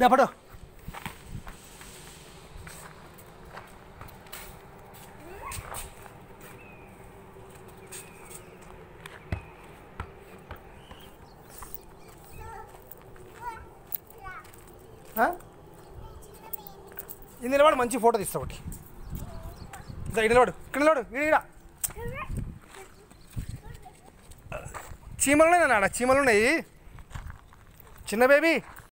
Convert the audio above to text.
దా పడు ఆ? ఇది నిలబడు మంచి ఫోటో తీస్తా ఒకటి ఇదా, ఇక్కడ నిలబడు ఇక్కడ నిలబడు ఈడ చీమలు ఉన్నాయి నాన్న చీమలు ఉన్నాయి చిన్న బేబీ